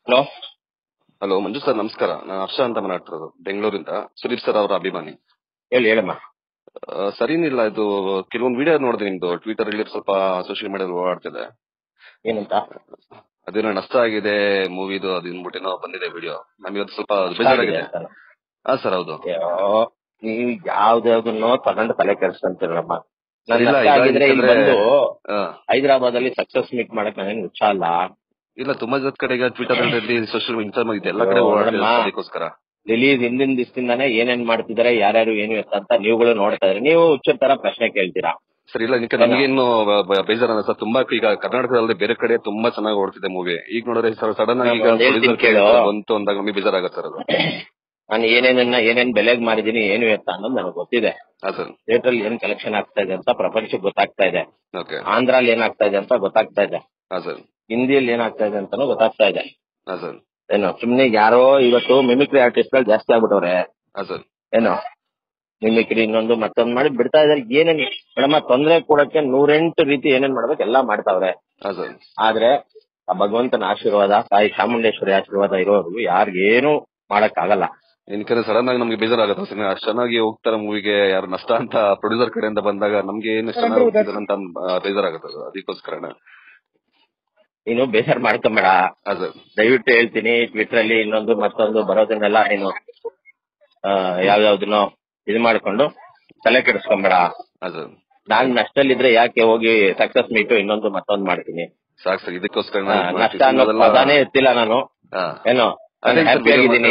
Hello hello ಮಂಜು sir ನಮಸ್ಕಾರ ನಾನು ಹರ್ಷ ಅಂತ ಮಾತಾಡ್ತಿರೋದು ಬೆಂಗಳೂರಿಂದ ಸುದೀಪ್ ಸರ್ ಅವರ ಅಭಿಮಾನಿ ಹೇಳಿ ಹೇಳಮ್ಮ ಆ, ಸರ್ ಏನಿಲ್ಲ ಇದು ಕೆಲವೊಂದು ವಿಡಿಯೋ ನೋಡಿದೆ ನಿಮ್ದು ಟ್ವಿಟರ್ ಅಲ್ಲಿ ಸ್ವಲ್ಪ ಸೋಷಿಯಲ್ ಮೀಡಿಯಾದಲ್ಲಿ ಓಡಾಡ್ತಿದೆ ಏನಂತ ಅದೇನೋ ನಷ್ಟ ಆಗಿದೆ ಮೂವಿದು ಅದು ಅಂದ್ಬಿಟ್ಟೇನೋ ಬಂದಿದೆ ವಿಡಿಯೋ ನಮಗೆ ಅದು ಸ್ವಲ್ಪ ಬೇಜಾರಾಗಿದೆ ಅಂತಾನೆ. ಹಾ ಸರ್ ಹೌದು ಅಯ್ಯೋ, ನೀವು ಯಾವ್ದಾವ್ದನ್ನೋ ತಗೊಂಡು ತಲೆ ಕೆಡಿಸ್ಕೊಂತೀರಮ್ಮ ಸರ್, ಇಲ್ಲ, ನನ್ ಈಗ ಆಗಿದ್ರೆ ಇಲ್ಲಿ ಯಾಕಂದ್ರೆ- ಬಂದು ಆ, ಹೈದರಾಬಾದ್ ಅಲ್ಲಿ ಸಕ್ಸಸ್ ಮೀಟ್ ಮಾಡಕ್ ನನಗೆ ಹುಚ್ಚ ಅಲ್ಲ ಇಲ್ಲ ತುಂಬಾ ಜನ ಕಡೆ ಈಗ ಟ್ವಿಟರ್ ಅಲ್ಲಿ ಸೋಷಿಯಲ್ ಇನ್ಸ್ಟಾಗ್ರಾಮ್ ಇದೆ ಎಲ್ಲ ಕಡೆ ಅಯ್ಯೋ, ಓಡಾಡ್ತಿದೆ ನೋಡಮ್ಮ. ಅದಕ್ಕೋಸ್ಕರ ರಿಲೀಸ್ ಹಿಂದಿನ ದಿವಸದಿಂದಾನೇ ಏನೇನ್ ಮಾಡ್ತಿದಾರೆ ಯಾರ್ಯಾರು ಏನು ಎತ್ತ ಅಂತ ನೀವುಗಳು ನೋಡ್ತಾ ಇದ್ರಿ ನೀವು ಹುಚ್ಚರ ತರ ಪ್ರಶ್ನೆ ಕೇಳ್ತೀರಾ ಸರ್ ಇಲ್ಲ ನಿಮ್ಗೆ ನಮಗೇನು ಬೇಜಾರಲ್ಲ ಸರ್ ತುಂಬಾ ಈಗ ಕರ್ನಾಟಕದಲ್ಲಿ ಬೇರೆ ಕಡೆ ತುಂಬಾ ಚೆನ್ನಾಗಿ ಓಡ್ತಿದೆ ಮೂವಿ ಈಗ ನೋಡಿದ್ರೆ ಸಡನ್ ಆಗಿ ಈಗ ನಾನು ಹೇಳ್ತೀನಿ producer ಕೇಳು. ಬಂತು ಅಂದಾಗ ನಮಗೆ ಬೇಜಾರಾಗತ್ತೆ ಸರ್ ಅದು ನಾನು ಏನೇನನ್ನ ಏನೇನ್ ಬೆಲೆಗ್ ಮಾರಿದೀನಿ ಏನು ಎತ್ತ ಅನ್ನೋದು ನನಗೆ ಗೊತ್ತಿದೆ ಹಾ ಸರ್ ಥಿಯೇಟರ್ ಅಲ್ಲಿ ಏನ್ ಕಲೆಕ್ಷನ್ ಆಗ್ತಾ ಇದೆ ಅಂತ ಪ್ರಪಂಚಕ್ಕೆ ಗೊತ್ತಾಗ್ತಾ ಇದೆ ಓಕೆ ಆಂಧ್ರಲ್ಲಿ ಏನಾಗ್ತಾ ಇದೆ ಅಂತ ಗೊತ್ತಾಗ್ತಾ ಇದೆ ಹಾ ಸರ್ ಹಿಂದಿಯಲ್ಲಿ ಏನಾಗ್ತಾ ಇದೆ ಅಂತಾನು ಗೊತ್ತಾಗ್ತಾ ಇದೆ ಹಾ ಸರ್ ಏನು ಸುಮ್ನೆ ಯಾರೋ ಇವತ್ತು ಮಿಮಿಕ್ರಿ ಆರ್ಟಿಸ್ಟ್ ಗಳು ಜಾಸ್ತಿ ಆಗ್ಬಿಟ್ಟವ್ರೆ ಹಾ ಸರ್ ಏನು ಮಿಮಿಕ್ರಿ ಇನ್ನೊಂದು ಮತ್ತೊಂದು ಮಾಡಿ ಬಿಡ್ತಾ ಇದಾರೆ ಏನೇನ್ ಮೇಡಮ್ ತೊಂದ್ರೆ ಕೊಡಕ್ಕೆ ನೂರೆಂಟು ರೀತಿ ಏನೇನ್ ಮಾಡ್ಬೇಕು ಎಲ್ಲಾ ಮಾಡ್ತಾವ್ರೆ ಹಾ ಸರ್ ಆದ್ರೆ ಆ ಭಗವಂತನ ಆಶೀರ್ವಾದ ತಾಯಿ ಚಾಮುಂಡೇಶ್ವರಿ ಆಶೀರ್ವಾದ ಇರೋರು ಯಾರಿಗೇನು ಮಾಡಕ್ ಆಗಲ್ಲ ಏನಕ್ಕೆ ಸಡನ್ ಆಗಿ ನಮ್ಗೆ ಬೇಜಾರಾಗತ್ತೆ ಸಿನಿಮಾ ಅಷ್ಟು ಚೆನ್ನಾಗಿ ಹೋಗ್ತಾರೆ ಮೂವಿಗೆ ಯಾರು ನಷ್ಟ ಅಂತ ಪ್ರೊಡ್ಯೂಸರ್ ಕಡೆಯಿಂದ ಬಂದಾಗ ನಮ್ಗೆ ಏನು ಇಷ್ಟ್ ಚೆನ್ನಾಗಿ ಹೋಗ್ತಿದ್ದಾರೆ ಅಂತ ಆ, ಬೇಜಾರಾಗತ್ತೆ ಅದು ಅದಕ್ಕೋಸ್ಕರ ನೀನು ಬೇಸರ ಮಾಡ್ಕೊಂಬೇಡ ಹಾ ಸರ್ ದಯವಿಟ್ಟು ಹೇಳ್ತೀನಿ ಟ್ವಿಟರ್ ಅಲ್ಲಿ ಇನ್ನೊಂದು ಮತ್ತೊಂದು ಬರೋದನ್ನೆಲ್ಲ ನೀನು ಆ, ಯಾವ್ಯಾವ್ದನ್ನೋ ಇದು ಮಾಡ್ಕೊಂಡು ತಲೆ ಕೆಡಿಸ್ಕೊಂಬೇಡ ಹಾ ಸರ್ ನಾನ್ ನಷ್ಟಲ್ಲಿದ್ರೆ ಯಾಕೆ ಹೋಗಿ ಸಕ್ಸಸ್ ಮೀಟು ಇನ್ನೊಂದು ಮತ್ತೊಂದು ಮಾಡ್ತೀನಿ ಸಾಕು ಸರ್ ಇದಕ್ಕೋಸ್ಕರ ಆ, ನಷ್ಟ ಅನ್ನೋ ಪದಾನೇ ಎತ್ತಿಲ್ಲ ನಾನು ಏನೋ ನಾನು ಹ್ಯಾಪಿ ಆಗಿದ್ದೀನಿ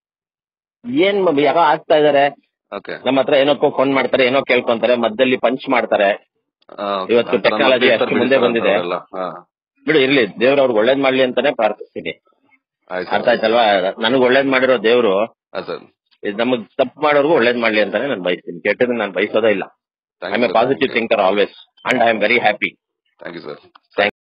ಏನ್ ಮ- ಯಾರೋ ಆಗ್ತಾ ಇದಾರೆ ಓಕೆ ನಮ್ಮ ಹತ್ರ ಏನಕ್ಕೋ ಫೋನ್ ಮಾಡ್ತಾರೆ ಏನೋ ಕೇಳ್ಕೊಂತಾರೆ ಮಧ್ಯದಲ್ಲಿ ಪಂಚ್ ಮಾಡ್ತಾರೆ ಇವತ್ತು technology ಅಷ್ಟು ಮುಂದೆ ಬಂದಿದೆ. ಬಿಡು ಇರ್ಲಿ ದೇವ್ರ ಅವ್ರಿಗೆ ಒಳ್ಳೇದ್ ಮಾಡ್ಲಿ ಅಂತಾನೆ ಪ್ರಾರ್ಥಿಸ್ತೀನಿ ಆಯ್ತು ಅರ್ಥ ಆಯ್ತಲ್ವಾ ನನಗ್ ಒಳ್ಳೇದ್ ಮಾಡಿರೋ ದೇವ್ರು ಹಾ ಸರ್ ಇದ್ ನಮಗ್ ತಪ್ಪು ಮಾಡೋರ್ಗು ಒಳ್ಳೇದ್ ಮಾಡ್ಲಿ ಅಂತಾನೆ ನಾನು ಬಯಸ್ತೀನಿ ಕೆಟ್ಟದನ್ನ ನಾನು ಬಯಸೋದೇ ಇಲ್ಲ I am a positive thinker always and I am very happy thank you sir